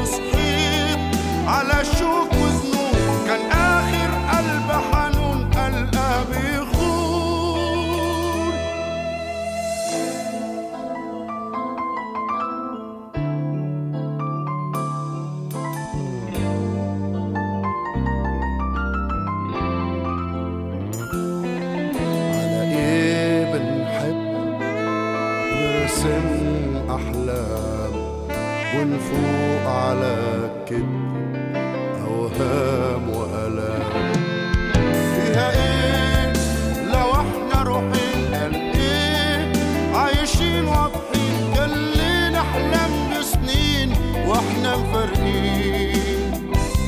وصحيت على شوك وذنوب كان آخر قلب حنون قلقه بيخون على ايه بنحب نرسم احلام ونفوق على كذب اوهام والام فيها ايه لو احنا روحين قال ايه عايشين واضحين كان ليه نحلم بسنين واحنا مفارقين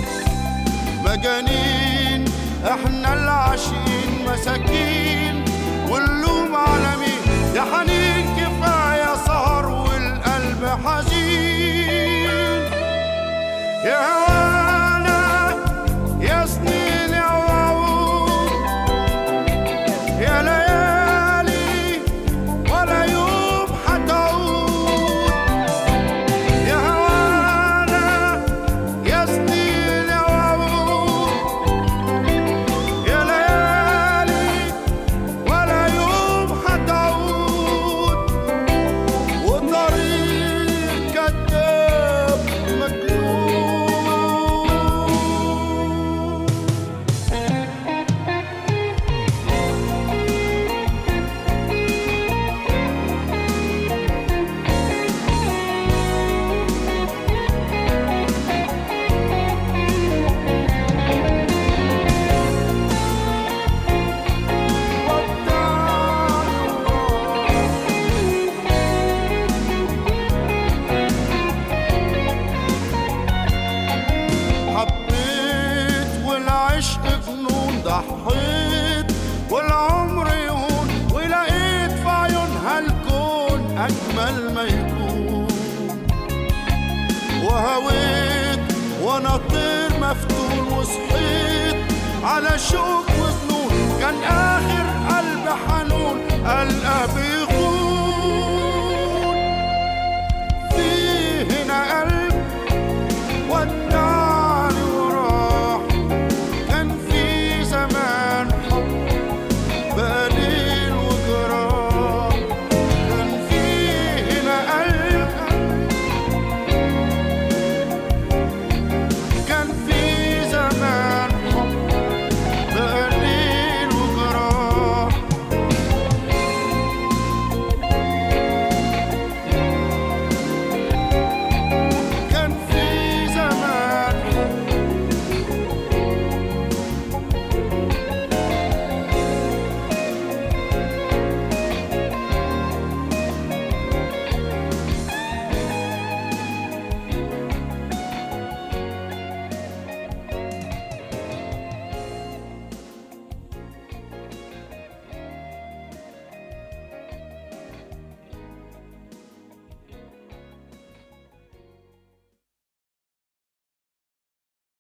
مجانين احنا العاشقين مساكين واللوم على مين يا حنين كفايه سهر والقلب حزين يا هوانا يا سنين يا وعود يا ليالي ولا يوم حتعود يا هوانا يا سنين يا وعود يا ليالي ولا يوم حتعود وطريق كذاب مجنون حبيت والعشق جنون ضحيت والعمر يهون ولقيت في عيونها الكون أجمل ما يكون وهويت وانا طير مفتون وصحيت على شوك وذنون كان آخر قلب حنون قلقه بيغور